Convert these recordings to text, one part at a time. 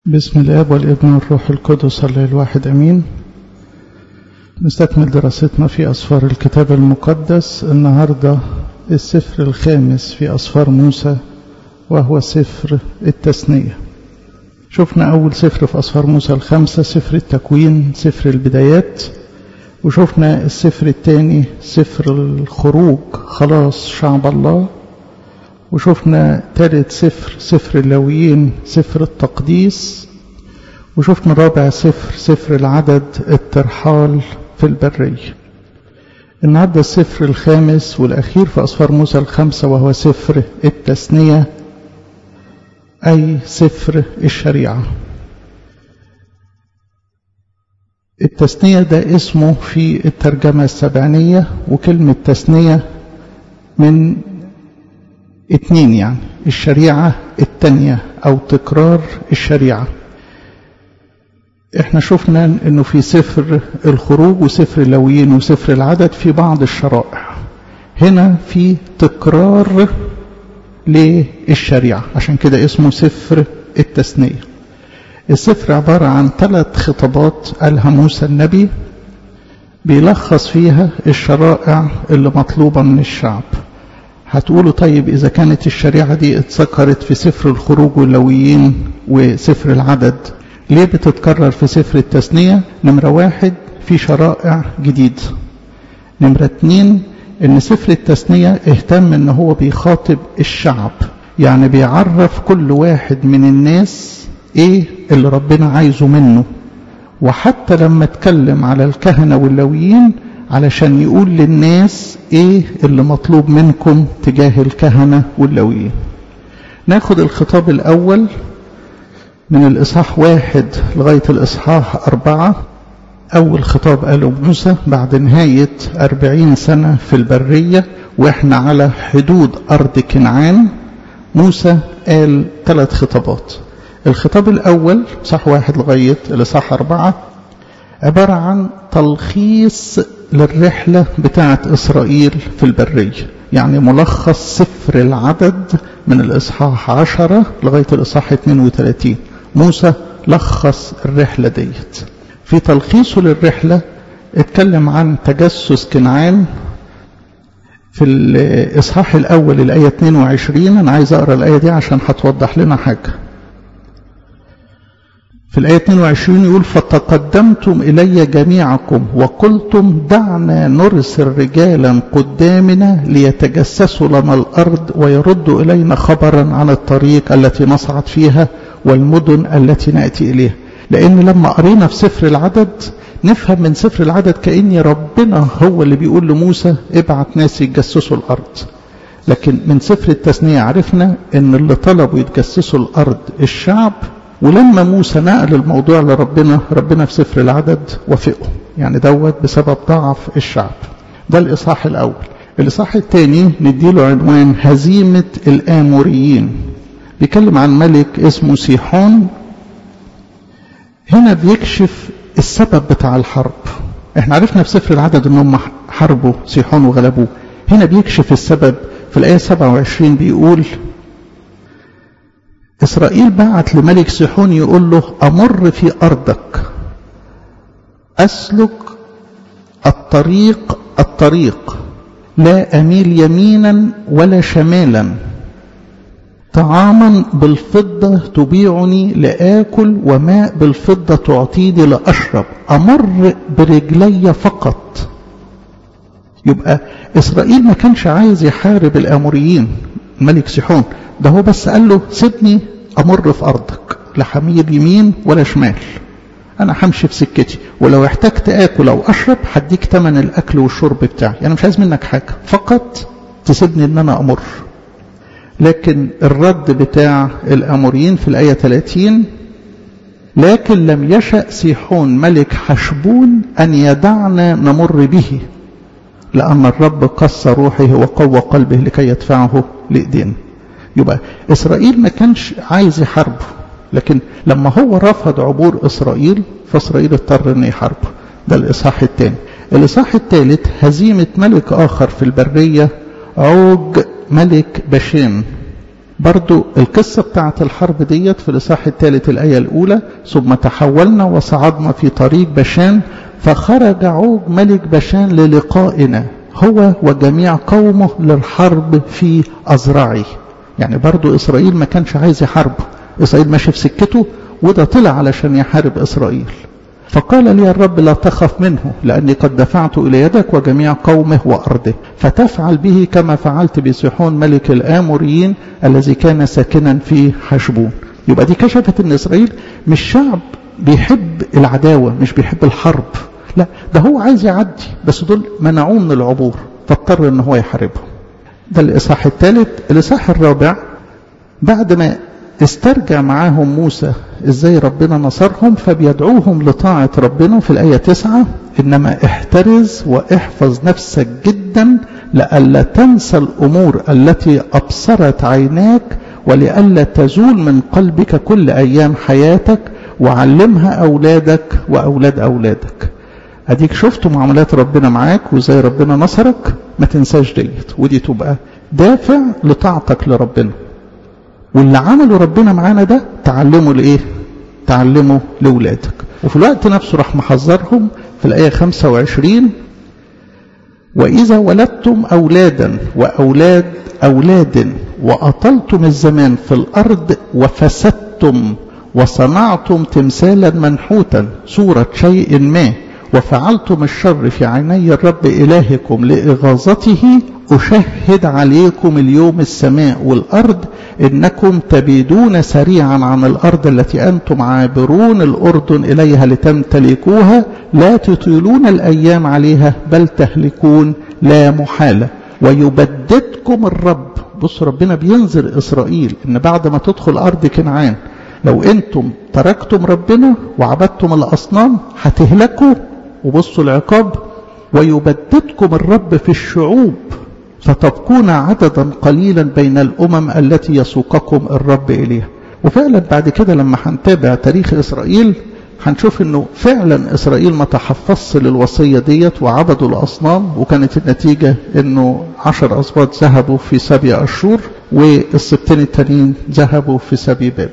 بسم الاب والابن والروح القدس الله الواحد امين نستكمل دراستنا في اسفار الكتاب المقدس النهارده السفر الخامس في اسفار موسى وهو سفر التثنيه شفنا اول سفر في اسفار موسى الخمسه سفر التكوين سفر البدايات وشفنا السفر الثاني سفر الخروج خلاص شعب الله وشفنا ثالث سفر سفر اللاويين سفر التقديس وشفنا رابع سفر سفر العدد الترحال في البرية النهارده السفر الخامس والأخير في أسفار موسى الخمسة وهو سفر التثنية أي سفر الشريعة التثنية ده اسمه في الترجمة السبعينية وكلمة تثنية من اتنين يعني الشريعة التانية أو تكرار الشريعة احنا شفنا انه في سفر الخروج وسفر اللويين وسفر العدد في بعض الشرائع هنا في تكرار للشريعة عشان كده اسمه سفر التثنية السفر عبارة عن ثلاث خطابات قالها موسى النبي بيلخص فيها الشرائع اللي مطلوبة من الشعب هتقولوا طيب إذا كانت الشريعة دي اتذكرت في سفر الخروج واللويين وسفر العدد ليه بتتكرر في سفر التثنية نمرة واحد في شرائع جديدة نمرة اتنين ان سفر التثنية اهتم ان هو بيخاطب الشعب يعني بيعرف كل واحد من الناس ايه اللي ربنا عايزه منه وحتى لما اتكلم على الكهنة واللويين علشان يقول للناس ايه اللي مطلوب منكم تجاه الكهنة واللويين ناخد الخطاب الاول من الإصحاح واحد لغاية الإصحاح أربعة أول خطاب قاله موسى بعد نهاية أربعين سنة في البرية وإحنا على حدود أرض كنعان موسى قال ثلاث خطابات الخطاب الأول صح واحد لغاية الإصحاح أربعة عبارة عن تلخيص للرحلة بتاعة إسرائيل في البرية يعني ملخص سفر العدد من الإصحاح عشرة لغاية الإصحاح 32 موسى لخص الرحلة ديت في تلخيصه للرحلة اتكلم عن تجسس كنعان في الإصحاح الأول الآية 22 أنا عايز أقرأ الآية دي عشان هتوضح لنا حاجة في الآية 22 يقول فتقدمتم إلي جميعكم وقلتم دعنا نرسل رجالا قدامنا ليتجسسوا لنا الأرض ويردوا إلينا خبرا عن الطريق التي نصعد فيها والمدن التي نأتي إليها لأن لما قرينا في سفر العدد نفهم من سفر العدد كأن ربنا هو اللي بيقول لموسى ابعت ناس يتجسسوا الأرض لكن من سفر التثنية عرفنا ان اللي طلبوا يتجسسوا الأرض الشعب ولما موسى نقل الموضوع لربنا ربنا في سفر العدد وافقه يعني دوت بسبب ضعف الشعب ده الإصحاح الأول الإصحاح الثاني نديله عنوان هزيمة الآموريين بيتكلم عن ملك اسمه سيحون هنا بيكشف السبب بتاع الحرب احنا عرفنا في سفر العدد ان هم حاربوا سيحون وغلبوه هنا بيكشف السبب في الآية 27 بيقول إسرائيل بعت لملك سيحون يقول له أمر في أرضك أسلك الطريق الطريق لا أميل يمينا ولا شمالا طعاما بالفضة تبيعني لآكل وماء بالفضة تعطيني لأشرب أمر برجلي فقط يبقى إسرائيل ما كانش عايز يحارب الآموريين الملك سيحون ده هو بس قال له سيبني أمر في أرضك لا حميل يمين ولا شمال أنا همشي في سكتي ولو احتجت آكل أو أشرب هديك تمن الأكل والشرب بتاعي أنا يعني مش عايز منك حاجة فقط تسيبني إن أنا أمر لكن الرد بتاع الأموريين في الآية 30 لكن لم يشأ سيحون ملك حشبون أن يدعنا نمر به لأن الرب قص روحه وقوى قلبه لكي يدفعه لإيدينا يبقى إسرائيل ما كانش عايز يحاربه لكن لما هو رفض عبور إسرائيل فإسرائيل اضطر أن يحاربه ده الإصحاح الثاني الإصحاح الثالث هزيمة ملك آخر في البرية عوج ملك بشان برضو القصة بتاعت الحرب ديت في الإصحاح الثالث الآية الأولى ثم تحولنا وصعدنا في طريق بشان فخرج عوج ملك بشان للقائنا هو وجميع قومه للحرب في أزرعه يعني برضو إسرائيل ما كانش عايز يحاربه إسرائيل ماشي في سكته وده طلع علشان يحارب إسرائيل فقال لي الرب لا تخف منه لأني قد دفعت إلى يدك وجميع قومه وأرضه فتفعل به كما فعلت بسيحون ملك الآموريين الذي كان ساكنا في حشبون يبقى دي كشفت أن إسرائيل مش شعب بيحب العداوة مش بيحب الحرب لا ده هو عايز يعدي بس دول منعوه من العبور فاضطر ان هو يحاربهم ده الإصحاح الثالث الإصحاح الرابع بعد ما استرجع معاهم موسى ازاي ربنا نصرهم فبيدعوهم لطاعة ربنا في الآية تسعة إنما احترز واحفظ نفسك جدا لئلا تنسى الأمور التي أبصرت عيناك ولئلا تزول من قلبك كل أيام حياتك وعلمها أولادك وأولاد أولادك أديك شفت معاملات ربنا معاك وازاي ربنا نصرك ما تنساش ديت ودي تبقى دافع لطاعتك لربنا واللي عمله ربنا معانا ده تعلمه لإيه تعلمه لولادك وفي الوقت نفسه راح محذرهم في الآية 25 وإذا ولدتم أولادا وأولاد أولاد وأطلتم الزمان في الأرض وفسدتم وصنعتم تمثالا منحوتا صورة شيء ما وفعلتم الشر في عيني الرب إلهكم لإغاظته أشهد عليكم اليوم السماء والأرض إنكم تبيدون سريعا عن الأرض التي أنتم عابرون الأردن إليها لتمتلكوها لا تطيلون الأيام عليها بل تهلكون لا محالة ويبددكم الرب بص ربنا بينذر إسرائيل إن بعد ما تدخل أرض كنعان لو أنتم تركتم ربنا وعبدتم الأصنام هتهلكوا وبصوا العقاب ويبددكم الرب في الشعوب فتبقون عددا قليلا بين الأمم التي يسوقكم الرب إليها وفعلا بعد كده لما هنتابع تاريخ إسرائيل هنشوف انه فعلا اسرائيل ما تحفظش للوصية ديت وعبدوا الاصنام وكانت النتيجة انه عشر اسباط ذهبوا في سبي اشور والسبتين التانيين ذهبوا في سبي بابل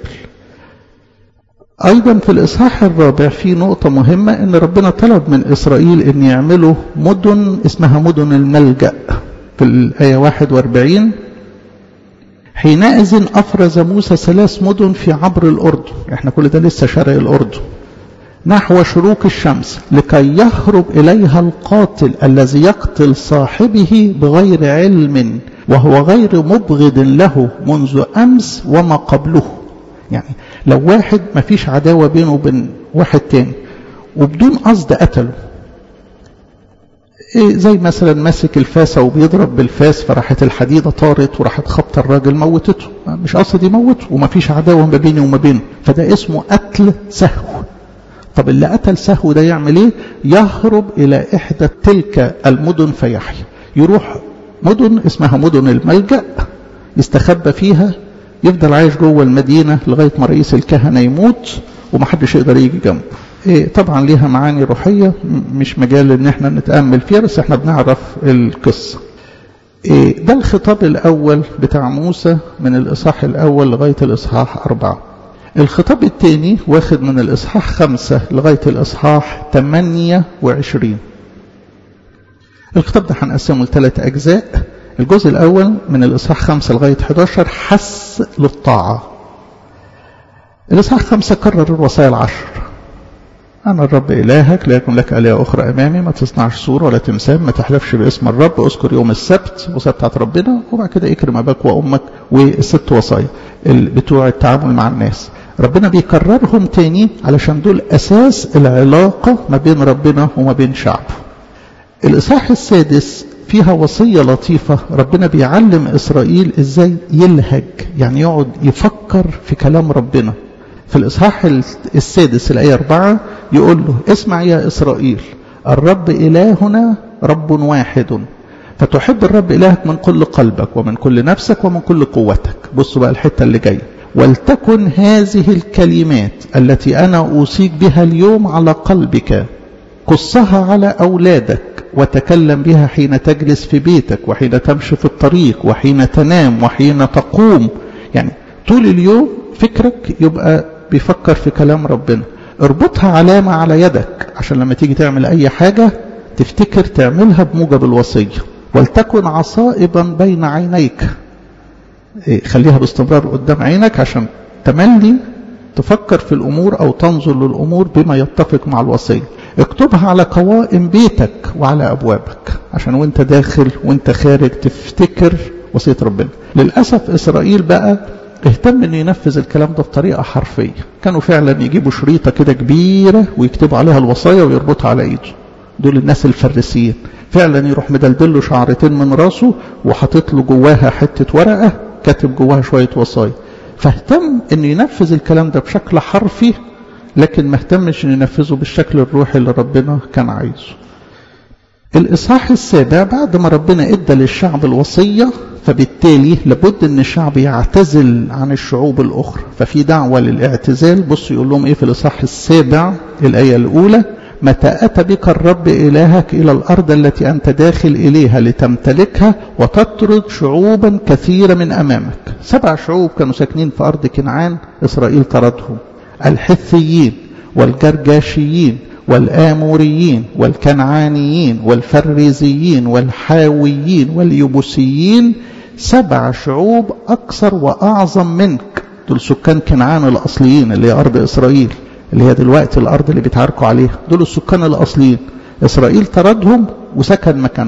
ايضا في الاصحاح الرابع في نقطة مهمة ان ربنا طلب من اسرائيل ان يعملوا مدن اسمها مدن الملجأ في الآية 41 حينئذ أفرز موسى ثلاث مدن في عبر الأردن احنا كل ده لسه شرق الأردن نحو شروق الشمس لكي يهرب إليها القاتل الذي يقتل صاحبه بغير علم وهو غير مبغض له منذ أمس وما قبله يعني لو واحد ما فيش عداوة بينه وبين واحد تاني وبدون قصد قتله إيه زي مثلا ماسك الفاسة وبيضرب بالفاس فراحت الحديدة طارت وراحت خبط الراجل موتته مش قصد يموته وما فيش عداوة ما بيني وما بينه فده اسمه قتل سهو طب اللي قتل سهو ده يعمل ايه يهرب الى احدى تلك المدن فيحيى يروح مدن اسمها مدن الملجأ يستخبى فيها يفضل عايش جوه المدينة لغاية ما رئيس الكهنة يموت ومحدش يقدر يجي جنبه إيه طبعا ليها معاني روحية مش مجال ان احنا نتأمل فيها بس احنا بنعرف القصة إيه ده الخطاب الاول بتاع موسى من الاصحاح الاول لغاية الاصحاح اربعة الخطاب الثاني واخد من الاصحاح خمسة لغاية الاصحاح 28 الخطاب ده هنقسمه لثلاث اجزاء الجزء الاول من الاصحاح خمسة لغاية 11 حس للطاعة الاصحاح خمسة كرر الوصايا العشر أنا الرب إلهك لا يكن لك آلهة أخرى أمامي ما تصنعش صورة ولا تمثال ما تحلفش باسم الرب اذكر يوم السبت وسبت بتاعت ربنا وبعد كده اكرم أباك وأمك والست وصايا بتوع التعامل مع الناس ربنا بيكررهم تاني علشان دول أساس العلاقة ما بين ربنا وما بين شعبه الإصحاح السادس فيها وصية لطيفة ربنا بيعلم إسرائيل إزاي يلهج يعني يقعد يفكر في كلام ربنا في الإصحاح السادس الآية أربعة يقول له اسمع يا إسرائيل الرب إلهنا رب واحد فتحب الرب إلهك من كل قلبك ومن كل نفسك ومن كل قوتك بصوا بقى الحتة اللي جاية ولتكن هذه الكلمات التي أنا أوصيك بها اليوم على قلبك قصها على أولادك وتكلم بها حين تجلس في بيتك وحين تمشي في الطريق وحين تنام وحين تقوم يعني طول اليوم فكرك يبقى بيفكر في كلام ربنا اربطها علامة على يدك عشان لما تيجي تعمل أي حاجة تفتكر تعملها بموجب الوصية ولتكن عصائبا بين عينيك إيه خليها باستمرار قدام عينك عشان تملي تفكر في الأمور أو تنظر للأمور بما يتفق مع الوصية اكتبها على قوائم بيتك وعلى أبوابك عشان وانت داخل وانت خارج تفتكر وصية ربنا للأسف إسرائيل بقى اهتم انه ينفذ الكلام ده بطريقة حرفية كانوا فعلا يجيبوا شريطة كده كبيرة ويكتبوا عليها الوصايا ويربطها على ايده دول الناس الفريسيين فعلا يروح مدلدل له شعرتين من راسه وحاطط له جواها حتة ورقة كاتب جواها شوية وصايا فاهتم انه ينفذ الكلام ده بشكل حرفي لكن ما اهتمش انه ينفذه بالشكل الروحي اللي ربنا كان عايزه الإصحاح السابع بعد ما ربنا ادى للشعب الوصية فبالتالي لابد ان الشعب يعتزل عن الشعوب الأخرى ففي دعوة للاعتزال بص يقول لهم ايه في الإصحاح السابع الآية الأولى متى أتى بك الرب إلهك إلى الأرض التي أنت داخل إليها لتمتلكها وتطرد شعوبا كثيرة من أمامك سبع شعوب كانوا ساكنين في أرض كنعان إسرائيل طردهم الحثيين والجرجاشيين والآموريين والكنعانيين والفريزيين والحاويين واليبوسيين سبع شعوب أكثر وأعظم منك دول سكان كنعان الأصليين اللي هي أرض إسرائيل اللي هي دلوقتي الأرض اللي بيتعاركوا عليها دول السكان الأصليين إسرائيل طردهم وسكن مكانهم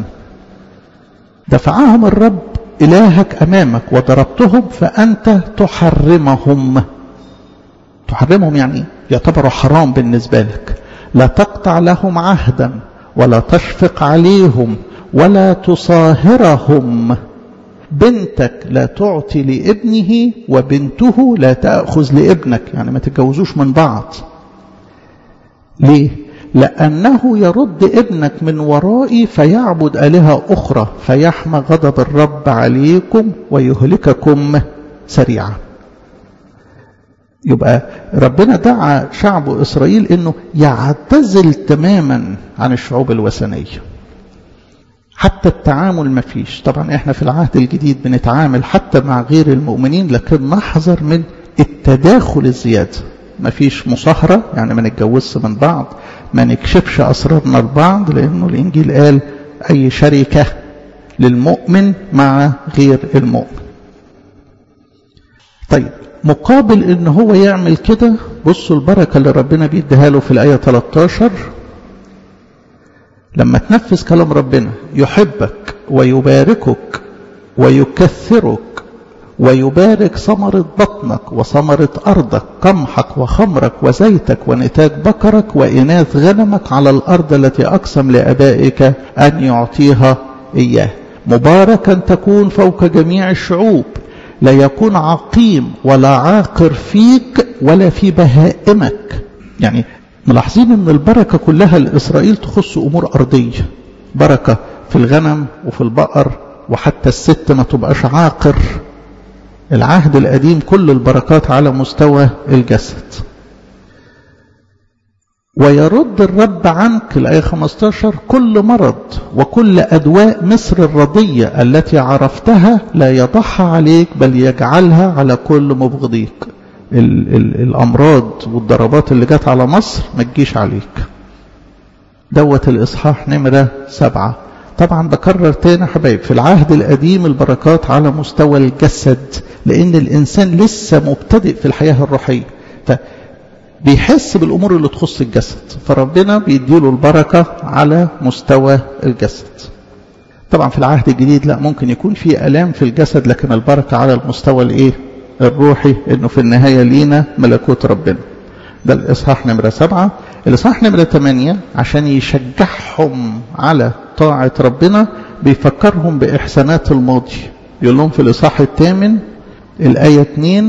دفعهم الرب إلهك أمامك وضربتهم فأنت تحرمهم تحرمهم يعني يعتبروا حرام بالنسبة لك لا تقطع لهم عهدا ولا تشفق عليهم ولا تصاهرهم بنتك لا تعطي لابنه وبنته لا تأخذ لابنك يعني ما تتجوزوش من بعض ليه؟ لأنه يرد ابنك من ورائي فيعبد آلهة أخرى فيحمى غضب الرب عليكم ويهلككم سريعا يبقى ربنا دعا شعب إسرائيل أنه يعتزل تماما عن الشعوب الوثنية حتى التعامل ما فيش طبعا احنا في العهد الجديد بنتعامل حتى مع غير المؤمنين لكن نحذر من التداخل الزيادة ما فيش مصاهرة يعني ما نتجوزش من بعض ما نكشفش أسرارنا لبعض لأنه الإنجيل قال أي شركة للمؤمن مع غير المؤمن طيب مقابل ان هو يعمل كده بصوا البركة اللي ربنا بيديها له في الآية 13 لما تنفذ كلام ربنا يحبك ويباركك ويكثرك ويبارك ثمرة بطنك وثمرة أرضك قمحك وخمرك وزيتك ونتاج بكرك وإناث غنمك على الأرض التي أقسم لأبائك أن يعطيها إياه مباركا تكون فوق جميع الشعوب لا يكون عقيم ولا عاقر فيك ولا في بهائمك يعني ملاحظين ان البركة كلها لإسرائيل تخص أمور أرضية بركة في الغنم وفي البقر وحتى الست ما تبقاش عاقر العهد القديم كل البركات على مستوى الجسد ويرد الرب عنك الآية 15 كل مرض وكل أدواء مصر الرضية التي عرفتها لا يضعها عليك بل يجعلها على كل مبغضيك ال ال الأمراض والضربات اللي جت على مصر ما تجيش عليك دوت الإصحاح نمرة سبعة طبعا بكرر تاني حبايب في العهد القديم البركات على مستوى الجسد لأن الإنسان لسه مبتدئ في الحياة الروحية بيحس بالأمور اللي تخص الجسد فربنا بيديله البركة على مستوى الجسد طبعا في العهد الجديد لا ممكن يكون في ألام في الجسد لكن البركة على المستوى الإيه الروحي إنه في النهاية لينا ملكوت ربنا ده الإصحاح نمرة سبعة الإصحاح نمرة ثمانية عشان يشجعهم على طاعة ربنا بيفكرهم بإحسانات الماضي يقول لهم في الإصحاح الثامن الآية 2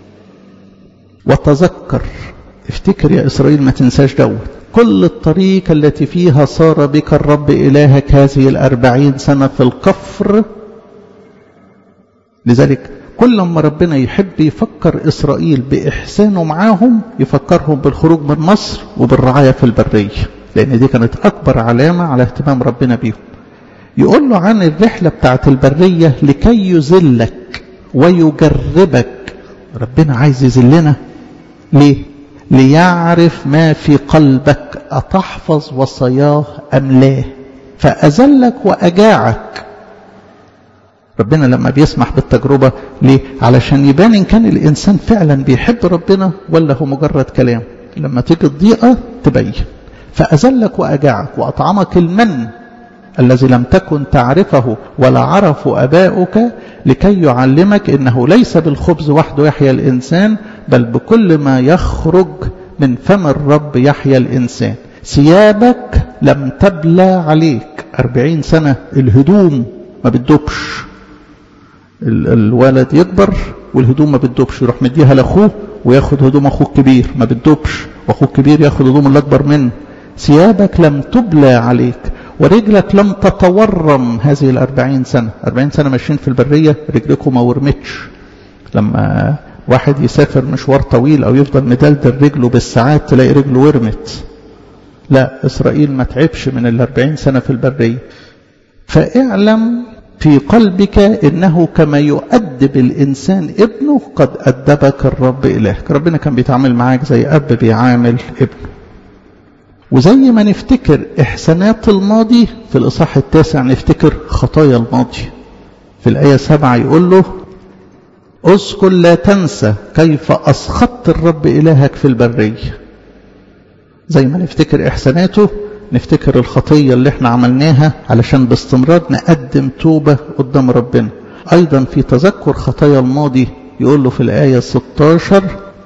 وتذكر افتكر يا إسرائيل ما تنساش دوت كل الطريق التي فيها صار بك الرب إلهك هذه الأربعين سنة في الكفر لذلك كل ما ربنا يحب يفكر إسرائيل بإحسانه معاهم يفكرهم بالخروج من مصر وبالرعاية في البرية لأن دي كانت أكبر علامة على اهتمام ربنا بيهم يقول له عن الرحلة بتاعت البرية لكي يذلك ويجربك ربنا عايز يذلنا ليه ليعرف ما في قلبك أتحفظ وصاياه أم لا فأذلك وأجاعك ربنا لما بيسمح بالتجربة ليه علشان يبان إن كان الإنسان فعلا بيحب ربنا ولا هو مجرد كلام لما تيجي الضيقة تبين فأذلك وأجاعك وأطعمك المن الذي لم تكن تعرفه ولا عرفه أباؤك لكي يعلمك إنه ليس بالخبز وحده يحيا الإنسان بل بكل ما يخرج من فم الرب يحيا الإنسان ثيابك لم تبلى عليك أربعين سنة الهدوم ما بتدوبش الولد يكبر والهدوم ما بتدوبش يروح مديها لاخوه وياخد هدوم اخوه الكبير ما بتدوبش واخوه الكبير ياخد هدوم اللي اكبر منه ثيابك لم تبلى عليك ورجلك لم تتورم هذه الأربعين سنة أربعين سنة ماشيين في البرية رجلكم ما ورمتش لما واحد يسافر مشوار طويل أو يفضل مدلدل رجله بالساعات تلاقي رجله ورمت لا إسرائيل ما تعبش من الأربعين سنة في البرية فاعلم في قلبك إنه كما يؤدب الإنسان ابنه قد أدبك الرب إلهك ربنا كان بيتعامل معاك زي أب بيعامل ابنه وزي ما نفتكر إحسانات الماضي في الإصحاح التاسع نفتكر خطايا الماضي في الآية سبعة يقول له اذكر لا تنسى كيف أسخطت الرب إلهك في البرية زي ما نفتكر إحساناته نفتكر الخطية اللي احنا عملناها علشان باستمرار نقدم توبة قدام ربنا أيضا في تذكر خطايا الماضي يقول له في الآية 16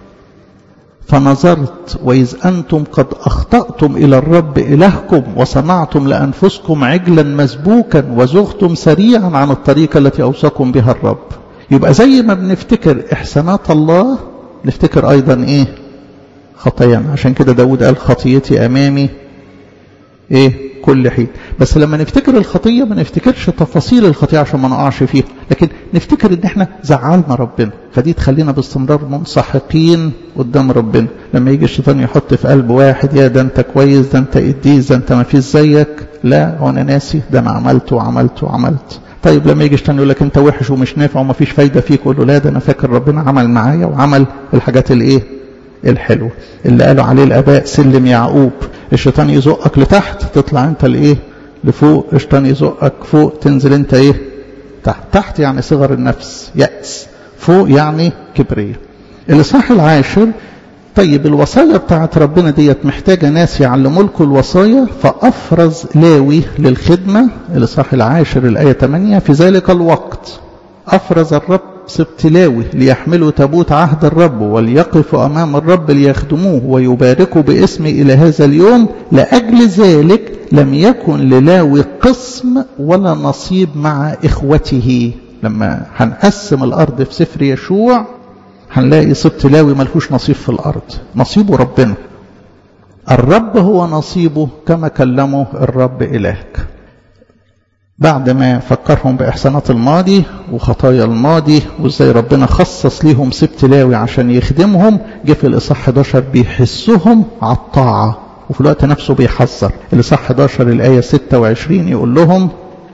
فنظرت وإذ أنتم قد أخطأتم إلى الرب إلهكم وصنعتم لأنفسكم عجلا مسبوكا وزغتم سريعا عن الطريقة التي أوصاكم بها الرب يبقى زي ما بنفتكر إحسانات الله نفتكر أيضا إيه خطايانا عشان كده داود قال خطيتي أمامي إيه كل حين بس لما نفتكر الخطية ما نفتكرش تفاصيل الخطية عشان ما نقعش فيها لكن نفتكر ان احنا زعلنا ربنا فدي تخلينا باستمرار منسحقين قدام ربنا لما يجي الشيطان يحط في قلب واحد يا ده انت كويس ده انت قديس ده انت ما فيش زيك لا وانا ناسي ده انا عملت وعملت وعملت طيب لما يجي الشيطان يقول لك انت وحش ومش نافع وما فيش فايده فيك قول له لا ده انا فاكر ربنا عمل معايا وعمل الحاجات الايه الحلوه اللي قالوا عليه الاباء سلم يعقوب الشيطان يزقك لتحت تطلع انت لايه لفوق الشيطان يزقك فوق تنزل انت ايه تحت تحت يعني صغر النفس يأس فوق يعني كبرية الإصحاح العاشر طيب الوصايا بتاعت ربنا ديت محتاجة ناس يعلموا لكم الوصايا فأفرز لاوي للخدمة الإصحاح العاشر الآية 8 في ذلك الوقت أفرز الرب سبت لاوي ليحملوا تابوت عهد الرب وليقفوا أمام الرب ليخدموه ويباركوا باسمه إلى هذا اليوم لأجل ذلك لم يكن للاوي قسم ولا نصيب مع إخوته لما هنقسم الأرض في سفر يشوع هنلاقي سبت لاوي ملهوش نصيب في الأرض نصيبه ربنا الرب هو نصيبه كما كلمه الرب إلهك بعد ما فكرهم بإحسانات الماضي وخطايا الماضي وإزاي ربنا خصص ليهم سبت لاوي عشان يخدمهم جه في الإصحاح 11 بيحسهم على الطاعة وفي الوقت نفسه بيحذر الإصحاح 11 الآية 26 يقول لهم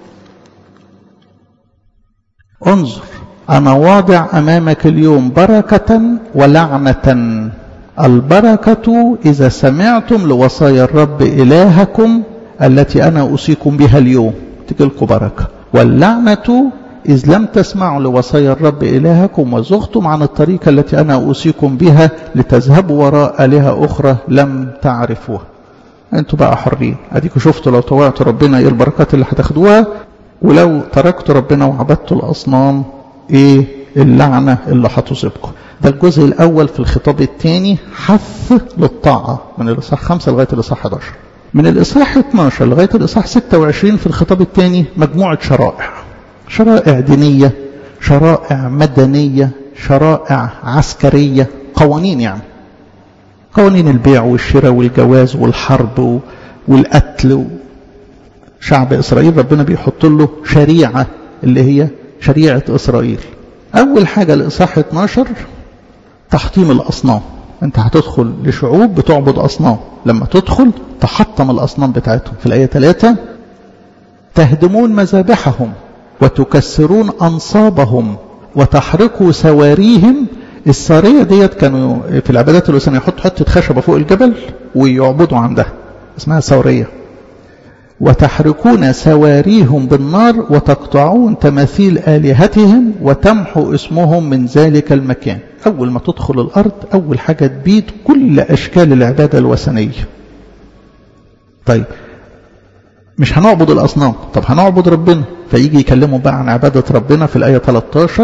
انظر أنا واضع أمامك اليوم بركة ولعنة البركة إذا سمعتم لوصايا الرب إلهكم التي أنا أوصيكم بها اليوم تجيلكم بركة واللعنة إذ لم تسمعوا لوصايا الرب إلهكم وزغتم عن الطريقة التي أنا أوصيكم بها لتذهبوا وراء آلهة أخرى لم تعرفوها أنتوا بقى حرين أديكوا شفتوا لو طوعتوا ربنا إيه البركات اللي هتاخدوها ولو تركتوا ربنا وعبدتوا الأصنام إيه اللعنة اللي هتصيبكم ده الجزء الأول في الخطاب الثاني حث للطاعة من الإصحاح 5 لغاية الإصحاح 11 من الإصحاح 12 لغاية الإصحاح 26 في الخطاب الثاني مجموعة شرائع شرائع دينية شرائع مدنية شرائع عسكرية قوانين يعني قوانين البيع والشراء والجواز والحرب والقتل شعب إسرائيل ربنا بيحط له شريعة اللي هي شريعة إسرائيل أول حاجة الإصحاح 12 تحطيم الأصنام أنت هتدخل لشعوب بتعبد أصنام لما تدخل تحطم الأصنام بتاعتهم في الآية 3 تهدمون مذابحهم وتكسرون أنصابهم وتحرقوا سواريهم السارية ديت كانوا في العبادات الوثنية يحطوا حتة خشبة فوق الجبل ويعبدوا عندها اسمها سورية وتحرقون سواريهم بالنار وتقطعون تماثيل آلهتهم وتمحوا اسمهم من ذلك المكان أول ما تدخل الأرض أول حاجة تبيد كل أشكال العبادة الوثنية طيب مش هنعبد الأصنام طب هنعبد ربنا فيجي يكلموا بقى عن عبادة ربنا في الآية 13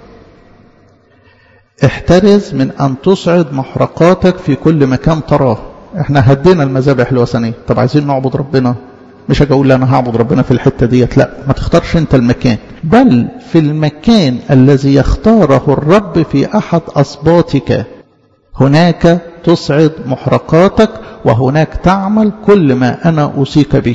احترز من أن تصعد محرقاتك في كل مكان تراه احنا هدينا المذابح الوثنية طب عايزين نعبد ربنا مش هاجي اقول انا هعبد ربنا في الحته ديت لا ما تختارش انت المكان بل في المكان الذي يختاره الرب في احد اسباطك هناك تصعد محرقاتك وهناك تعمل كل ما انا اوصيك به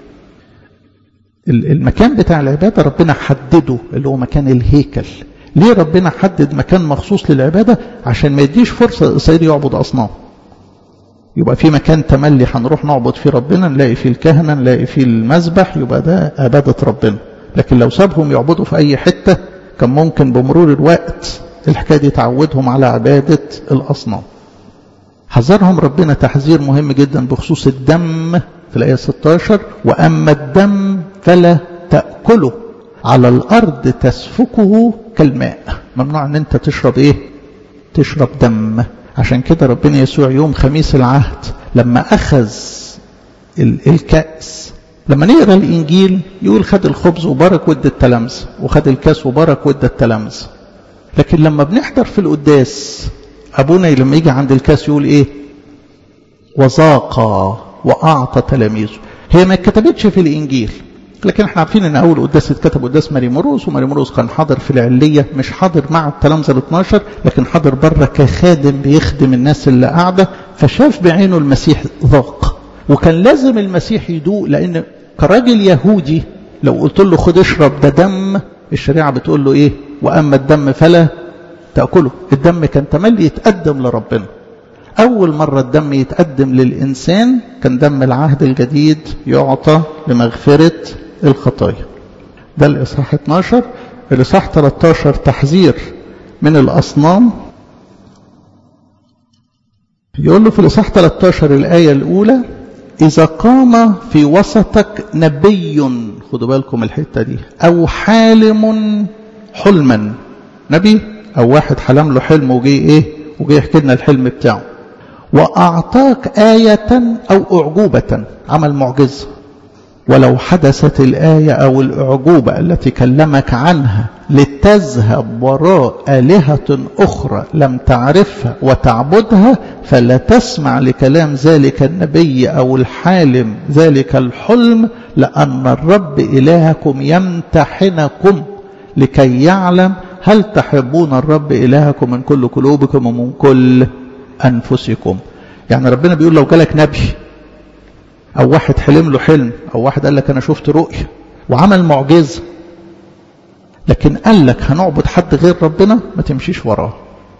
المكان بتاع العباده ربنا حدده اللي هو مكان الهيكل ليه ربنا حدد مكان مخصوص للعباده عشان ما يديش فرصه اسرائيل يعبد اصنام يبقى في مكان تملي هنروح نعبد فيه ربنا نلاقي فيه الكهنة نلاقي فيه المذبح يبقى ده عبادة ربنا لكن لو سابهم يعبدوا في أي حتة كان ممكن بمرور الوقت الحكاية دي تعودهم على عبادة الأصنام حذرهم ربنا تحذير مهم جدا بخصوص الدم في الآية 16 وأما الدم فلا تأكله على الأرض تسفكه كالماء ممنوع أن أنت تشرب إيه تشرب دم عشان كده ربنا يسوع يوم خميس العهد لما أخذ الكأس لما نقرا الإنجيل يقول خد الخبز وبارك ود التلامذة وخد الكاس وبارك ود التلامذة لكن لما بنحضر في القداس أبونا لما يجي عند الكاس يقول إيه وذاق وأعطى تلاميذه هي ما اتكتبتش في الإنجيل لكن احنا عارفين ان اول قداس اتكتب قداس ماري مروس وماري مروس كان حاضر في العليه مش حاضر مع التلامذه ال 12 لكن حاضر بره كخادم بيخدم الناس اللي قاعده فشاف بعينه المسيح ذاق وكان لازم المسيح يدوق لان كراجل يهودي لو قلت له خد اشرب ده دم الشريعه بتقول له ايه واما الدم فلا تاكله الدم كان تملي يتقدم لربنا أول مرة الدم يتقدم للإنسان كان دم العهد الجديد يعطى لمغفرة الخطايا ده الإصحاح 12 الإصحاح 13 تحذير من الأصنام يقول له في الإصحاح 13 الآية الأولى إذا قام في وسطك نبي خدوا بالكم الحتة دي أو حالم حلما نبي أو واحد حلم له حلم وجي إيه وجي يحكي لنا الحلم بتاعه وأعطاك آية أو أعجوبة عمل معجزة ولو حدثت الآية أو الأعجوبة التي كلمك عنها لتذهب وراء آلهة أخرى لم تعرفها وتعبدها فلا تسمع لكلام ذلك النبي أو الحالم ذلك الحلم لأن الرب إلهكم يمتحنكم لكي يعلم هل تحبون الرب إلهكم من كل قلوبكم ومن كل أنفسكم يعني ربنا بيقول لو جالك نبي أو واحد حلم له حلم أو واحد قال لك أنا شفت رؤية وعمل معجزة لكن قال لك هنعبد حد غير ربنا ما تمشيش وراه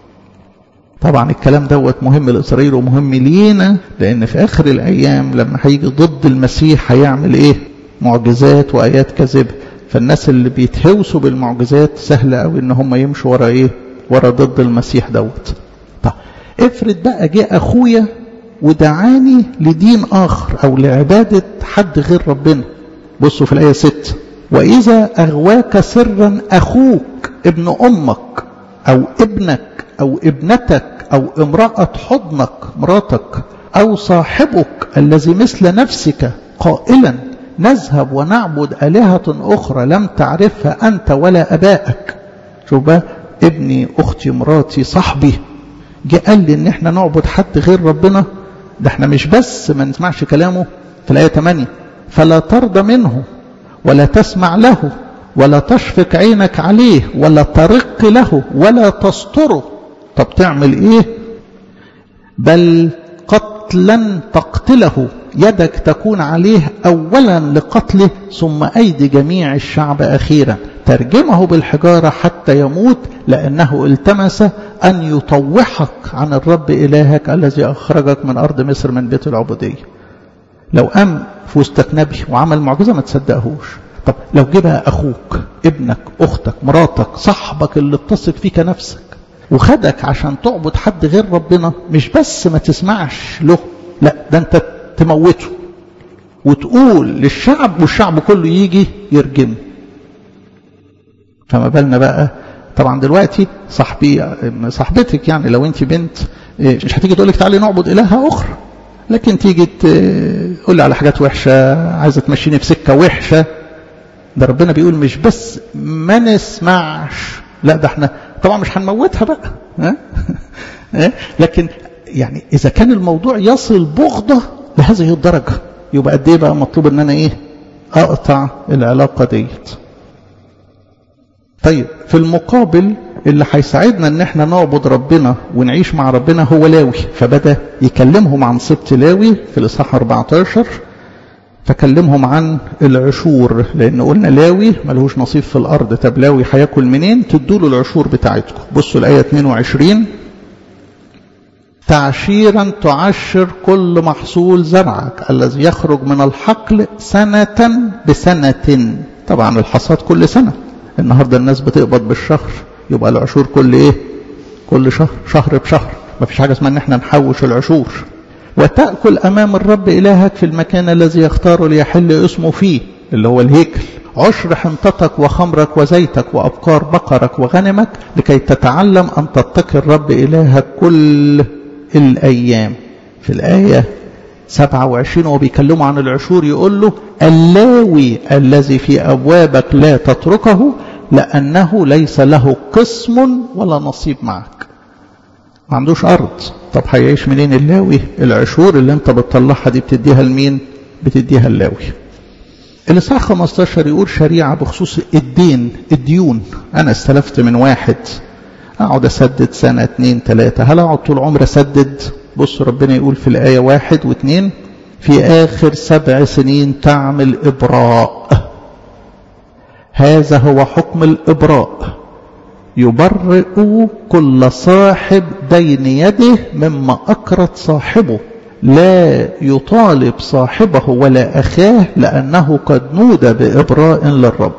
طبعا الكلام دوت مهم لإسرائيل ومهم لينا لأن في آخر الأيام لما هيجي ضد المسيح هيعمل إيه معجزات وآيات كاذبة فالناس اللي بيتهوسوا بالمعجزات سهل قوي ان هم يمشوا ورا ايه ورا ضد المسيح دوت طب افرض بقى جاء اخويا ودعاني لدين اخر او لعبادة حد غير ربنا بصوا في الايه 6 واذا اغواك سرا اخوك ابن امك او ابنك او ابنتك او امرأة حضنك مراتك او صاحبك الذي مثل نفسك قائلا نذهب ونعبد آلهة أخرى لم تعرفها أنت ولا أبائك شوف بقى ابني أختي مراتي صاحبي جه قال لي إن إحنا نعبد حد غير ربنا ده إحنا مش بس ما نسمعش كلامه في الآية 8 فلا ترضى منه ولا تسمع له ولا تشفق عينك عليه ولا ترق له ولا تستره طب تعمل إيه بل قتلا تقتله يدك تكون عليه أولا لقتله ثم أيدي جميع الشعب أخيرا ترجمه بالحجارة حتى يموت لأنه التمس أن يطوحك عن الرب إلهك الذي أخرجك من أرض مصر من بيت العبودية لو قام في وسطك نبي وعمل معجزة ما تصدقهوش طب لو جه بقى اخوك ابنك اختك مراتك صاحبك اللي بتثق فيه كنفسك وخدك عشان تعبد حد غير ربنا مش بس ما تسمعش له لا ده انت تموته وتقول للشعب والشعب كله يجي يرجمه فما بالنا بقى طبعا دلوقتي صاحبي صاحبتك يعني لو انت بنت مش هتيجي تقول لك تعالي نعبد الهه اخرى لكن تيجي تقول لي على حاجات وحشه عايزه تمشيني في سكه وحشه ده ربنا بيقول مش بس ما نسمعش لا ده احنا طبعا مش هنموتها بقى ها لكن يعني اذا كان الموضوع يصل بغضه لهذه الدرجه يبقى قد ايه بقى مطلوب ان انا ايه اقطع العلاقه ديت طيب في المقابل اللي هيساعدنا ان احنا نعبد ربنا ونعيش مع ربنا هو لاوي فبدا يكلمهم عن سبط لاوي في الاصحاح 14 فكلمهم عن العشور لان قلنا لاوي ملهوش نصيب في الارض طب لاوي هياكل منين تدوا له العشور بتاعتكم بصوا الايه 22 تعشيرا تعشر كل محصول زرعك الذي يخرج من الحقل سنة بسنة طبعا الحصاد كل سنة النهاردة الناس بتقبض بالشهر يبقى العشور كل ايه كل شهر شهر بشهر ما فيش حاجة اسمها ان احنا نحوش العشور وتأكل أمام الرب إلهك في المكان الذي يختار ليحل اسمه فيه اللي هو الهيكل عشر حنطتك وخمرك وزيتك وأبقار بقرك وغنمك لكي تتعلم أن تتقي الرب إلهك كل الأيام في الآية 27 وهو بيكلمه عن العشور يقول له اللاوي الذي في أبوابك لا تتركه لأنه ليس له قسم ولا نصيب معك ما عندوش أرض طب هيعيش منين اللاوي العشور اللي انت بتطلعها دي بتديها لمين بتديها اللاوي الإصحاح 15 يقول شريعة بخصوص الدين الديون أنا استلفت من واحد أقعد أسدد سنة اتنين تلاتة هل أقعد طول عمري أسدد بص ربنا يقول في الآية واحد واثنين في آخر سبع سنين تعمل إبراء هذا هو حكم الإبراء يبرئ كل صاحب دين يده مما أكرت صاحبه لا يطالب صاحبه ولا أخاه لأنه قد نودى بإبراء للرب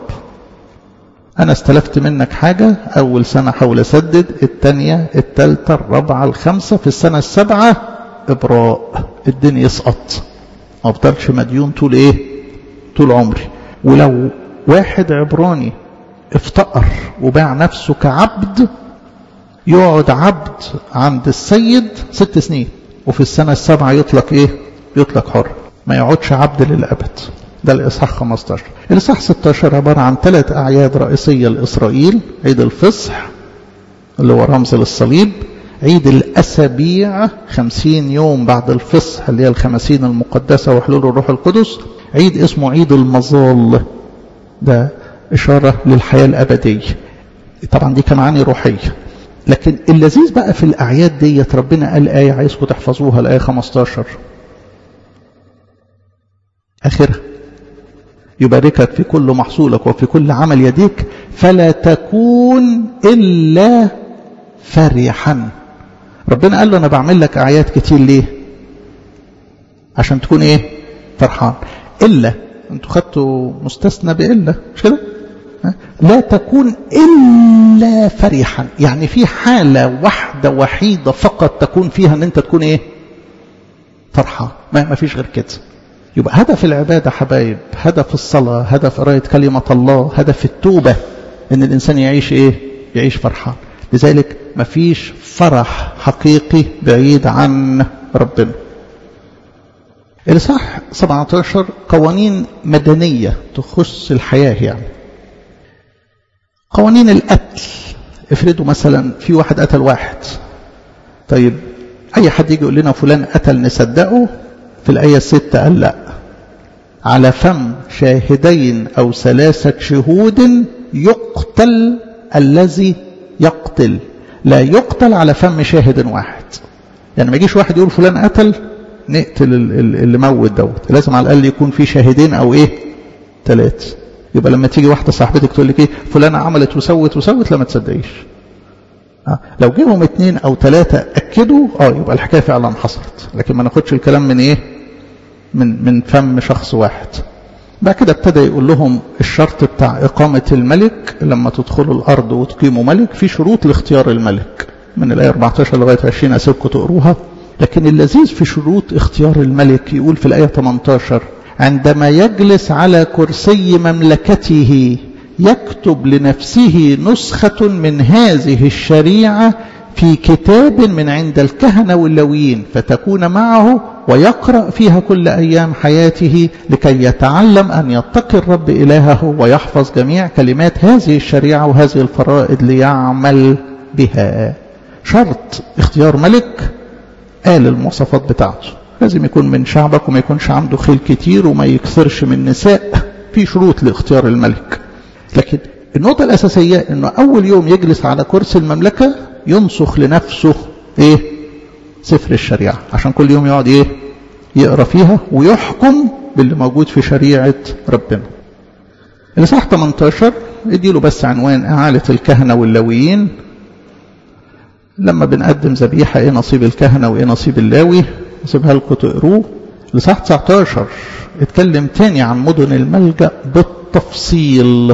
أنا استلفت منك حاجة أول سنة حاول أسدد الثانية الثالثة الرابعة الخامسة في السنة السابعة إبراء الدين يسقط ما أفضلش مديون طول إيه طول عمري ولو واحد عبراني افتقر وباع نفسه كعبد يقعد عبد عند السيد ست سنين وفي السنة السابعة يطلق ايه يطلق حر ما يقعدش عبد للأبد ده الإصحاح 15 الإصحاح 16 عبارة عن ثلاث أعياد رئيسية لإسرائيل عيد الفصح اللي هو رمز للصليب عيد الأسابيع خمسين يوم بعد الفصح اللي هي الخمسين المقدسة وحلول الروح القدس عيد اسمه عيد المظال ده إشارة للحياة الأبدية طبعا دي كمعاني روحية لكن اللذيذ بقى في الأعياد ديت ربنا قال آية عايزكم تحفظوها الآية 15 آخرها يباركك في كل محصولك وفي كل عمل يديك فلا تكون إلا فرحا ربنا قال له أنا بعمل لك أعياد كتير ليه عشان تكون إيه فرحان إلا أنتوا خدتوا مستثنى بإلا مش كده لا تكون إلا فرحا يعني في حالة واحدة وحيدة فقط تكون فيها أن أنت تكون إيه فرحان ما, ما فيش غير كده يبقى هدف العبادة حبايب هدف الصلاة هدف قراية كلمة الله هدف التوبة أن الإنسان يعيش إيه يعيش فرحان لذلك ما فيش فرح حقيقي بعيد عن ربنا الإصحاح 17 قوانين مدنية تخص الحياة يعني قوانين القتل افرضوا مثلا في واحد قتل واحد طيب أي حد يجي يقول لنا فلان قتل نصدقه في الآية الستة قال لا على فم شاهدين أو ثلاثة شهود يقتل الذي يقتل لا يقتل على فم شاهد واحد يعني ما يجيش واحد يقول فلان قتل نقتل اللي موت دوت لازم على الأقل يكون في شاهدين أو إيه ثلاثة يبقى لما تيجي واحدة صاحبتك تقول لك إيه فلانة عملت وسوت وسوت لا ما تصدقيش آه. لو جيهم اثنين أو ثلاثة أكدوا اه يبقى الحكاية فعلا حصلت لكن ما ناخدش الكلام من إيه من من فم شخص واحد بعد كده ابتدى يقول لهم الشرط بتاع إقامة الملك لما تدخلوا الأرض وتقيموا ملك في شروط لاختيار الملك من الآية 14 لغاية 20 أسيبكم تقروها لكن اللذيذ في شروط اختيار الملك يقول في الآية 18 عندما يجلس على كرسي مملكته يكتب لنفسه نسخة من هذه الشريعة في كتاب من عند الكهنة واللويين فتكون معه ويقرأ فيها كل أيام حياته لكي يتعلم أن يتقي الرب إلهه ويحفظ جميع كلمات هذه الشريعة وهذه الفرائض ليعمل بها شرط اختيار ملك قال المواصفات بتاعته لازم يكون من شعبك وما يكونش عنده خيل كتير وما يكثرش من نساء في شروط لاختيار الملك لكن النقطة الأساسية أنه أول يوم يجلس على كرسي المملكة ينسخ لنفسه إيه سفر الشريعة عشان كل يوم يقعد إيه يقرأ فيها ويحكم باللي موجود في شريعة ربنا الإصحاح 18 اديله بس عنوان إعالة الكهنة واللويين لما بنقدم ذبيحة إيه نصيب الكهنة وإيه نصيب اللاوي نسيبها لكم تقروه الإصحاح 19 اتكلم تاني عن مدن الملجأ بالتفصيل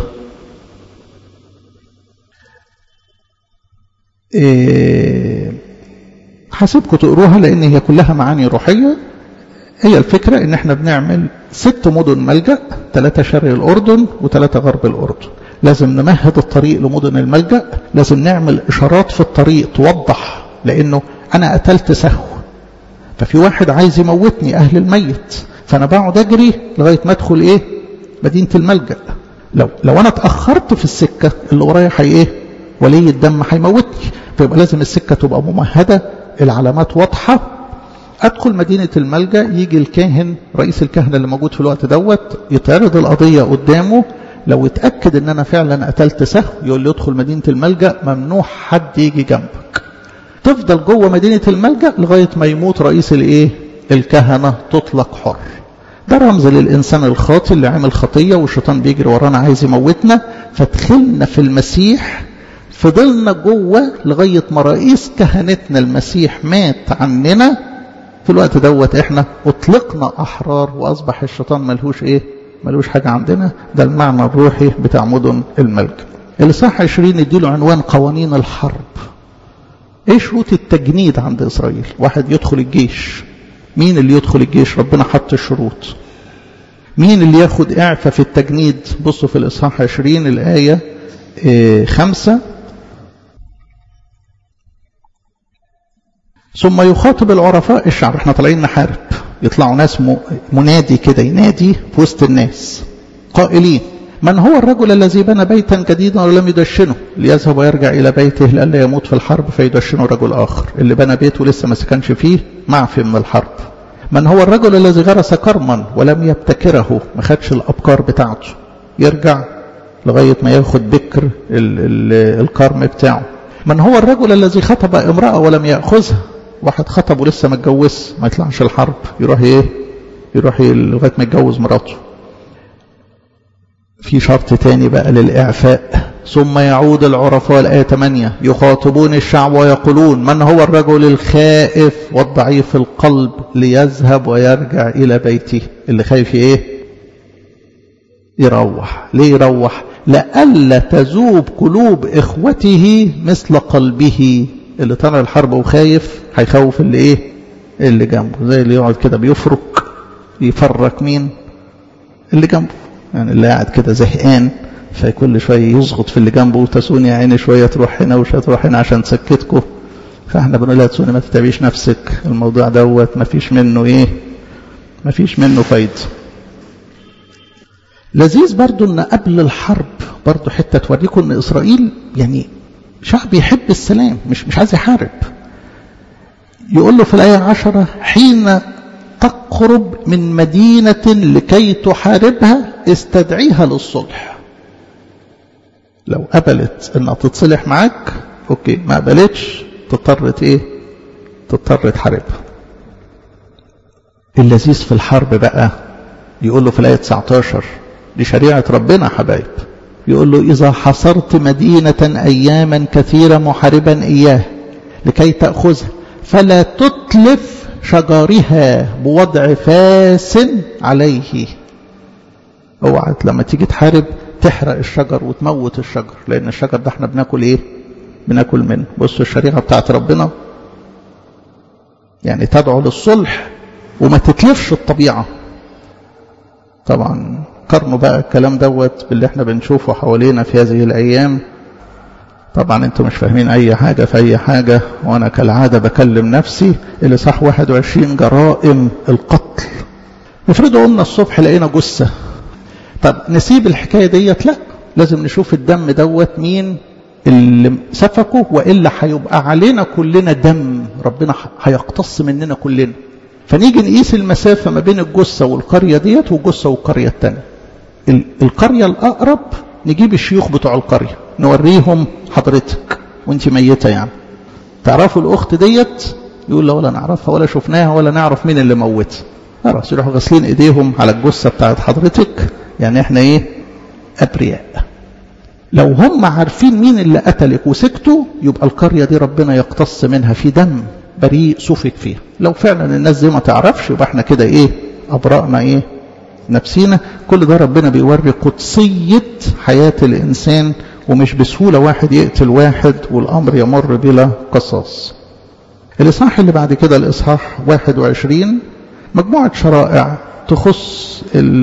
إيه حاسبكم تقروها لان هي كلها معاني روحيه هي الفكره ان احنا بنعمل ست مدن ملجا ثلاثه شرق الاردن وثلاثه غرب الاردن لازم نمهد الطريق لمدن الملجا لازم نعمل اشارات في الطريق توضح لانه انا قتلت سهو ففي واحد عايز يموتني اهل الميت فانا بقعد اجري لغايه ما ادخل ايه مدينه الملجا لو لو انا اتاخرت في السكه اللي ورايا حي ايه ولي الدم هيموتني فيبقى لازم السكة تبقى ممهدة العلامات واضحة أدخل مدينة الملجأ يجي الكاهن رئيس الكهنة اللي موجود في الوقت دوت يتعرض القضية قدامه لو اتأكد ان انا فعلا قتلت سهو يقول لي ادخل مدينة الملجأ ممنوع حد يجي جنبك تفضل جوه مدينة الملجأ لغاية ما يموت رئيس الايه الكهنة تطلق حر ده رمز للإنسان الخاطي اللي عمل خطية والشيطان بيجري ورانا عايز يموتنا فدخلنا في المسيح فضلنا جوه لغاية ما رئيس كهنتنا المسيح مات عننا في الوقت دوت احنا اطلقنا احرار واصبح الشيطان ملهوش ايه ملهوش حاجة عندنا ده المعنى الروحي بتاع مدن الملك الإصحاح 20 يديله عنوان قوانين الحرب ايه شروط التجنيد عند اسرائيل واحد يدخل الجيش مين اللي يدخل الجيش ربنا حط الشروط مين اللي ياخد اعفى في التجنيد بصوا في الإصحاح 20 الآية إيه خمسة ثم يخاطب العرفاء الشعب احنا طالعين نحارب يطلعوا ناس منادي كده ينادي في وسط الناس قائلين من هو الرجل الذي بنى بيتا جديدا ولم يدشنه ليذهب ويرجع الى بيته لئلا يموت في الحرب فيدشنه رجل اخر اللي بنى بيته لسه ما سكنش فيه معفي من الحرب من هو الرجل الذي غرس كرما ولم يبتكره ما خدش الابكار بتاعته يرجع لغايه ما ياخد بكر ال ال الكرم بتاعه من هو الرجل الذي خطب امراه ولم ياخذها واحد خطب ولسه ما اتجوزش ما يطلعش الحرب يروح ايه يروح لغايه ما يتجوز مراته في شرط تاني بقى للإعفاء ثم يعود العرفاء الآية 8 يخاطبون الشعب ويقولون من هو الرجل الخائف والضعيف القلب ليذهب ويرجع إلى بيته اللي خايف إيه يروح ليه يروح لألا تذوب قلوب إخوته مثل قلبه اللي طالع الحرب وخايف هيخوف اللي إيه اللي جنبه زي اللي يقعد كده بيفرك يفرك مين اللي جنبه يعني اللي قاعد كده زهقان فكل شوية يزغط في اللي جنبه وتسوني يا عيني شوية تروح هنا وشوية تروح هنا عشان تسكتكم فاحنا بنقول لها تسوني ما تتعبيش نفسك الموضوع دوت ما فيش منه ايه ما فيش منه فايدة لذيذ برضو ان قبل الحرب برضو حتة توريكم ان اسرائيل يعني شعب يحب السلام مش مش عايز يحارب يقول له في الآية عشرة حين تقرب من مدينة لكي تحاربها استدعيها للصلح لو قبلت انها تتصلح معاك اوكي ما قبلتش تضطر ايه تضطر تحاربها اللذيذ في الحرب بقى يقول له في الآية 19 دي شريعة ربنا حبايب يقول له إذا حصرت مدينة أياما كثيرة محاربا إياه لكي تأخذها فلا تتلف شجرها بوضع فاس عليه اوعى لما تيجي تحارب تحرق الشجر وتموت الشجر لان الشجر ده احنا بناكل ايه بناكل منه بصوا الشريعه بتاعت ربنا يعني تدعو للصلح وما تتلفش الطبيعه طبعا قارنوا بقى الكلام دوت باللي احنا بنشوفه حوالينا في هذه الايام طبعا انتوا مش فاهمين اي حاجه في اي حاجه وانا كالعاده بكلم نفسي اللي صح 21 جرائم القتل افرضوا قمنا الصبح لقينا جثه طب نسيب الحكايه ديت لا لازم نشوف الدم دوت مين اللي سفكه والا هيبقى علينا كلنا دم ربنا هيقتص مننا كلنا فنيجي نقيس المسافه ما بين الجثه والقريه ديت والجثه والقريه الثانيه القريه الاقرب نجيب الشيوخ بتوع القريه نوريهم حضرتك وانت ميته يعني تعرفوا الاخت ديت يقول لا ولا نعرفها ولا شفناها ولا نعرف مين اللي موتها خلاص يروحوا غاسلين ايديهم على الجثه بتاعت حضرتك يعني احنا ايه ابرياء لو هم عارفين مين اللي قتلك وسكتوا يبقى القريه دي ربنا يقتص منها في دم بريء سفك فيها لو فعلا الناس دي ما تعرفش يبقى احنا كده ايه ابرأنا ايه نفسينا كل ده ربنا بيوري قدسية حياة الإنسان ومش بسهولة واحد يقتل واحد والأمر يمر بلا قصاص الإصحاح اللي بعد كده الإصحاح 21 مجموعة شرائع تخص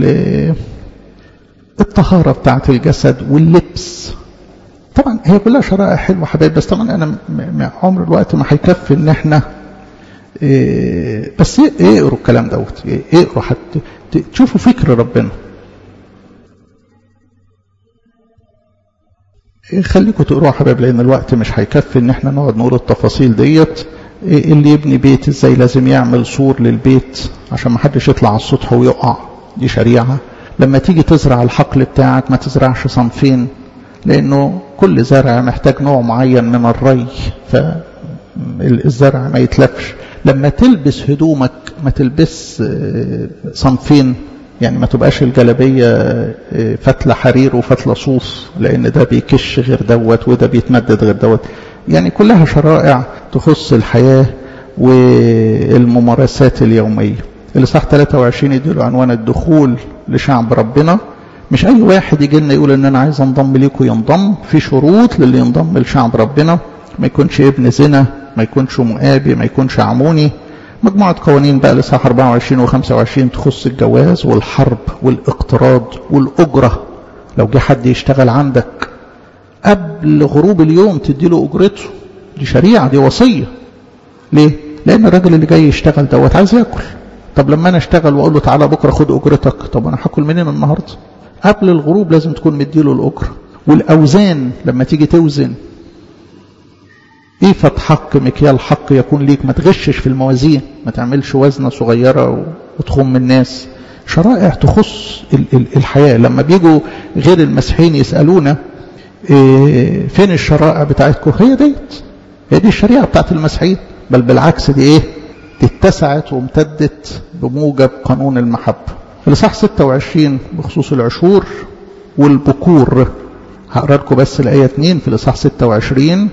الطهارة بتاعة الجسد واللبس طبعا هي كلها شرائع حلوة حبايب بس طبعا أنا عمر الوقت ما هيكفي إن إحنا إيه بس اقروا إيه الكلام دوت اقروا إيه حتى تشوفوا فكر ربنا خليكم تقروها حبايب لان الوقت مش هيكفي ان احنا نقعد نقول التفاصيل ديت اللي يبني بيت ازاي لازم يعمل سور للبيت عشان ما حدش يطلع على السطح ويقع دي شريعه لما تيجي تزرع الحقل بتاعك ما تزرعش صنفين لانه كل زرع محتاج نوع معين من الري فالزرع ما يتلفش لما تلبس هدومك ما تلبس صنفين يعني ما تبقاش الجلبية فتلة حرير وفتلة صوف لأن ده بيكش غير دوت وده بيتمدد غير دوت يعني كلها شرائع تخص الحياة والممارسات اليومية الإصحاح 23 يديله عنوان الدخول لشعب ربنا مش أي واحد يجي لنا يقول إن أنا عايز أنضم ليكم ينضم في شروط للي ينضم لشعب ربنا ما يكونش ابن زنا ما يكونش مؤابي ما يكونش عموني مجموعة قوانين بقى لصح 24 و25 تخص الجواز والحرب والاقتراض والأجرة لو جه حد يشتغل عندك قبل غروب اليوم تديله أجرته دي شريعة دي وصية ليه؟ لأن الراجل اللي جاي يشتغل دوت عايز ياكل طب لما أنا أشتغل وأقول له تعالى بكرة خد أجرتك طب أنا هاكل منين النهاردة؟ قبل الغروب لازم تكون مديله الأجرة والأوزان لما تيجي توزن ايه حق مكيال حق يكون ليك ما تغشش في الموازين ما تعملش وزنة صغيرة وتخم الناس شرائع تخص الحياة لما بيجوا غير المسيحيين يسألونا إيه فين الشرائع بتاعتكم هي ديت هي دي الشريعة بتاعت المسيحيين بل بالعكس دي ايه دي اتسعت وامتدت بموجب قانون المحبة الإصحاح 26 بخصوص العشور والبكور هقرا لكم بس الآية 2 في الإصحاح 26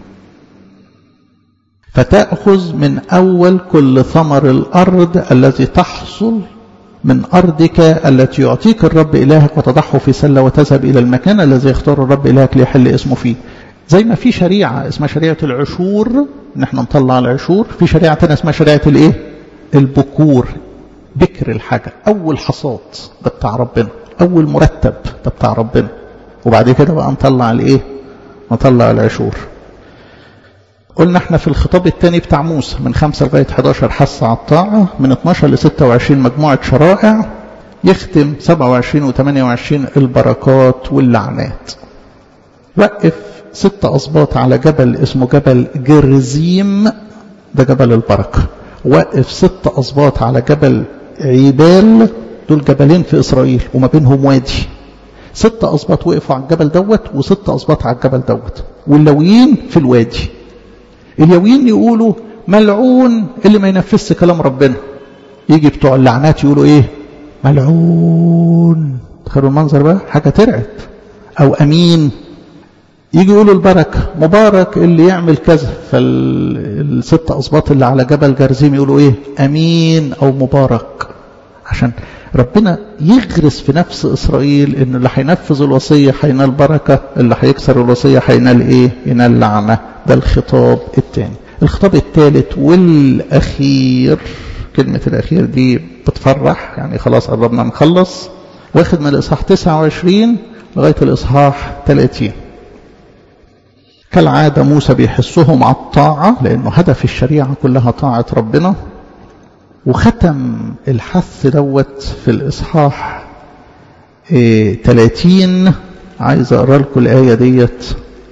فتأخذ من أول كل ثمر الأرض الذي تحصل من أرضك التي يعطيك الرب إلهك وتضعه في سلة وتذهب إلى المكان الذي يختار الرب إلهك ليحل اسمه فيه زي ما في شريعة اسمها شريعة العشور ان احنا نطلع العشور في شريعة تانية اسمها شريعة الايه البكور بكر الحاجة أول حصاد ده بتاع ربنا أول مرتب ده بتاع ربنا وبعد كده بقى نطلع الايه نطلع العشور قلنا احنا في الخطاب الثاني بتاع موسى من 5 لغاية 11 حث على الطاعة من 12 ل 26 مجموعة شرائع يختم 27 و 28 البركات واللعنات وقف ست أصباط على جبل اسمه جبل جرزيم ده جبل البركة وقف ست أصباط على جبل عيبال دول جبلين في إسرائيل وما بينهم وادي ست أصباط وقفوا على الجبل دوت وست أصباط على الجبل دوت واللويين في الوادي اليويين يقولوا ملعون اللي ما ينفذش كلام ربنا يجي بتوع اللعنات يقولوا ايه ملعون تخيلوا المنظر بقى حاجة ترعب او امين يجي يقولوا البركة مبارك اللي يعمل كذا فالست أصباط اللي على جبل جرزيم يقولوا ايه امين او مبارك عشان ربنا يغرس في نفس إسرائيل إن اللي هينفذ الوصية هينال بركة اللي هيكسر الوصية هينال إيه؟ ينال لعنة ده الخطاب الثاني الخطاب الثالث والأخير كلمة الأخير دي بتفرح يعني خلاص قربنا نخلص واخد من الإصحاح 29 لغاية الإصحاح 30 كالعادة موسى بيحسهم على الطاعة لأنه هدف الشريعة كلها طاعة ربنا وختم الحث دوت في الإصحاح إيه 30 عايز أقرأ لكم الآية ديت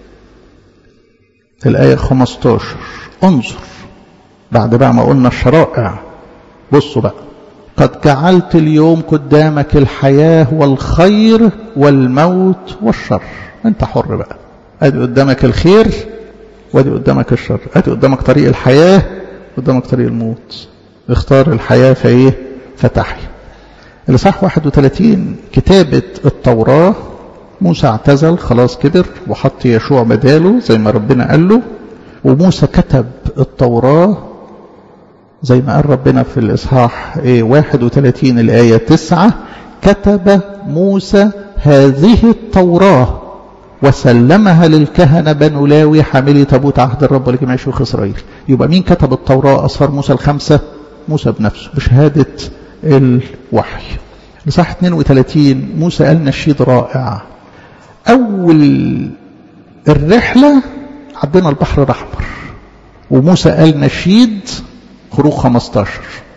الآية 15 انظر بعد بقى ما قلنا الشرائع بصوا بقى قد جعلت اليوم قدامك الحياة والخير والموت والشر انت حر بقى ادي قدامك الخير وادي قدامك الشر ادي قدامك طريق الحياة قدامك طريق الموت اختار الحياة فايه فتحيا الإصحاح 31 كتابة التوراة موسى اعتزل خلاص كبر وحط يشوع بداله زي ما ربنا قال له وموسى كتب التوراة زي ما قال ربنا في الإصحاح 31 الآية 9 كتب موسى هذه التوراة وسلمها للكهنة بنو لاوي حاملي تابوت عهد الرب لجميع شيوخ إسرائيل يبقى مين كتب التوراة أصهار موسى الخمسة موسى بنفسه بشهادة الوحي لصح 32 موسى قال نشيد رائع أول الرحلة عدينا البحر الأحمر وموسى قال نشيد خروج 15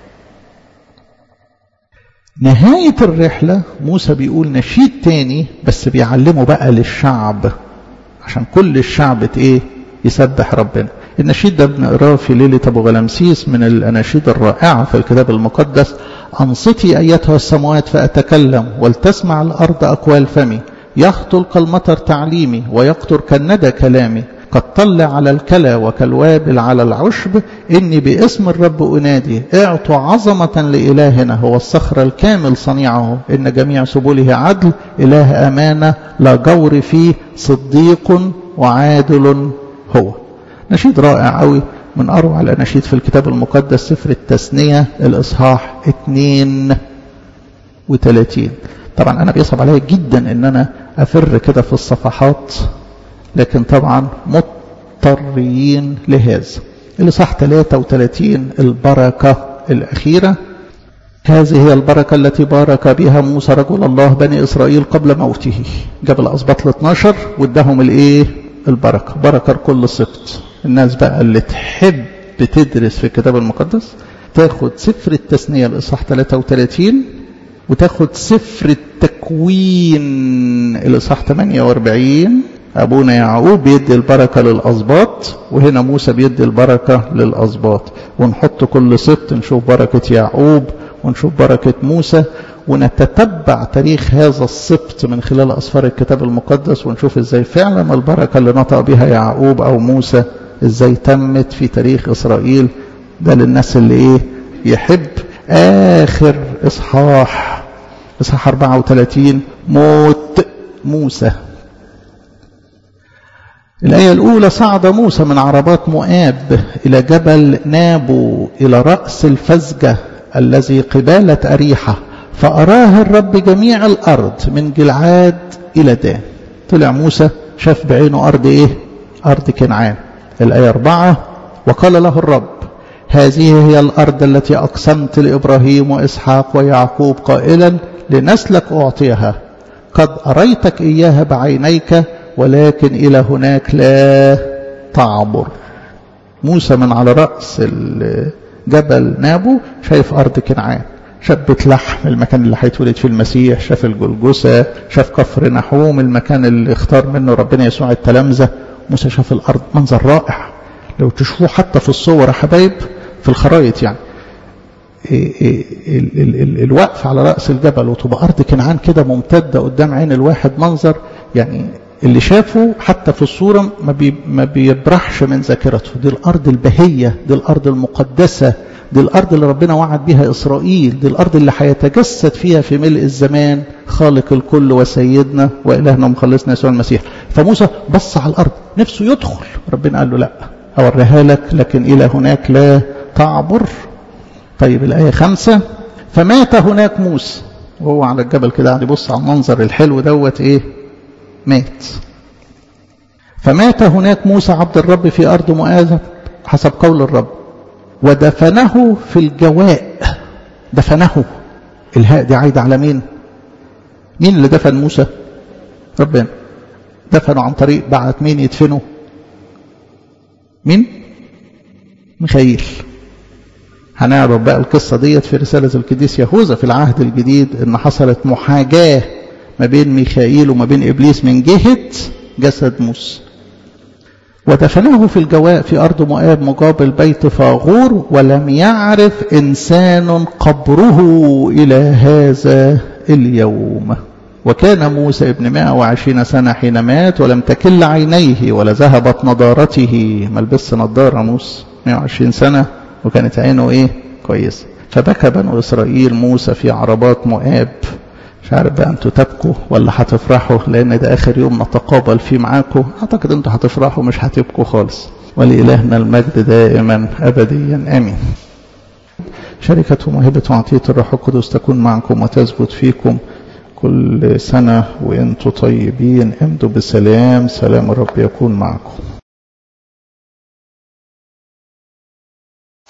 نهاية الرحلة موسى بيقول نشيد تاني بس بيعلمه بقى للشعب عشان كل الشعب ايه يسبح ربنا النشيد ده بنقراه في ليلة أبو غلمسيس من الأناشيد الرائعة في الكتاب المقدس أنصتي أيتها السماوات فأتكلم ولتسمع الأرض أقوال فمي يخطل كالمطر تعليمي ويقطر كالندى كلامي قد طل على الكلى وكالوابل على العشب إني باسم الرب أنادي اعطوا عظمة لإلهنا هو الصخر الكامل صنيعه إن جميع سبله عدل إله أمانة لا جور فيه صديق وعادل هو نشيد رائع قوي من أروع الأناشيد في الكتاب المقدس سفر التثنية الإصحاح 32 طبعا أنا بيصعب عليا جدا أن أنا أفر كده في الصفحات لكن طبعا مضطرين لهذا الإصحاح 33 البركة الأخيرة هذه هي البركة التي بارك بها موسى رجل الله بني إسرائيل قبل موته جاب الأسباط ال 12 واداهم الإيه البركة بركة لكل سبط الناس بقى اللي تحب تدرس في الكتاب المقدس تاخد سفر التثنية الإصحاح 33 وتاخد سفر التكوين الإصحاح 48 أبونا يعقوب بيدي البركة للأسباط وهنا موسى بيدي البركة للأسباط ونحط كل سبط نشوف بركة يعقوب ونشوف بركة موسى ونتتبع تاريخ هذا السبط من خلال أسفار الكتاب المقدس ونشوف ازاي فعلا البركة اللي نطق بها يعقوب أو موسى ازاي تمت في تاريخ إسرائيل ده للناس اللي ايه يحب آخر إصحاح إصحاح 34 موت موسى الآية الأولى صعد موسى من عربات مؤاب إلى جبل نابو إلى رأس الفزجة الذي قبالة أريحة فأراه الرب جميع الأرض من جلعاد إلى دان طلع موسى شاف بعينه أرض إيه أرض كنعان الآية أربعة وقال له الرب هذه هي الأرض التي أقسمت لإبراهيم وإسحاق ويعقوب قائلا لنسلك أعطيها قد أريتك إياها بعينيك ولكن إلى هناك لا تعبر موسى من على رأس جبل نابو شايف أرض كنعان شاف بيت لحم المكان اللي هيتولد فيه المسيح شاف الجلجسة شاف كفر نحوم المكان اللي اختار منه ربنا يسوع التلامذة موسى شاف الأرض منظر رائع لو تشوفوه حتى في الصور يا حبايب في الخرايط يعني الوقف على رأس الجبل وتبقى أرض كنعان كده ممتدة قدام عين الواحد منظر يعني اللي شافه حتى في الصورة ما, بي ما بيبرحش من ذاكرته دي الأرض البهية دي الأرض المقدسة دي الأرض اللي ربنا وعد بها إسرائيل دي الأرض اللي هيتجسد فيها في ملء الزمان خالق الكل وسيدنا وإلهنا ومخلصنا يسوع المسيح فموسى بص على الأرض نفسه يدخل ربنا قال له لا أوريها لك لكن إلى هناك لا تعبر طيب الآية خمسة فمات هناك موسى وهو على الجبل كده قاعد يبص على المنظر الحلو دوت ايه مات فمات هناك موسى عبد الرب في ارض مؤاذة حسب قول الرب ودفنه في الجواء دفنه الهاء دي عايدة على مين مين اللي دفن موسى ربنا دفنوا عن طريق بعت مين يدفنه مين ميخائيل هنعرف بقى القصة ديت في رسالة القديس يهوذا في العهد الجديد ان حصلت محاجاة ما بين ميخائيل وما بين ابليس من جهة جسد موسى ودفنه في الجواء في أرض مؤاب مقابل بيت فاغور ولم يعرف إنسان قبره إلى هذا اليوم وكان موسى ابن 120 سنة حين مات ولم تكل عينيه ولا ذهبت نضارته ما لبس نضارة موسى 120 سنة وكانت عينه ايه كويس فبكى بنو إسرائيل موسى في عربات مؤاب مش عارف بقى انتوا تبكوا ولا هتفرحوا لان ده اخر يوم نتقابل فيه معاكم اعتقد انتوا هتفرحوا مش هتبكوا خالص ولإلهنا المجد دائما ابديا امين شركة وموهبة وعطية الروح القدس تكون معكم وتثبت فيكم كل سنة وانتم طيبين امضوا بسلام سلام الرب يكون معكم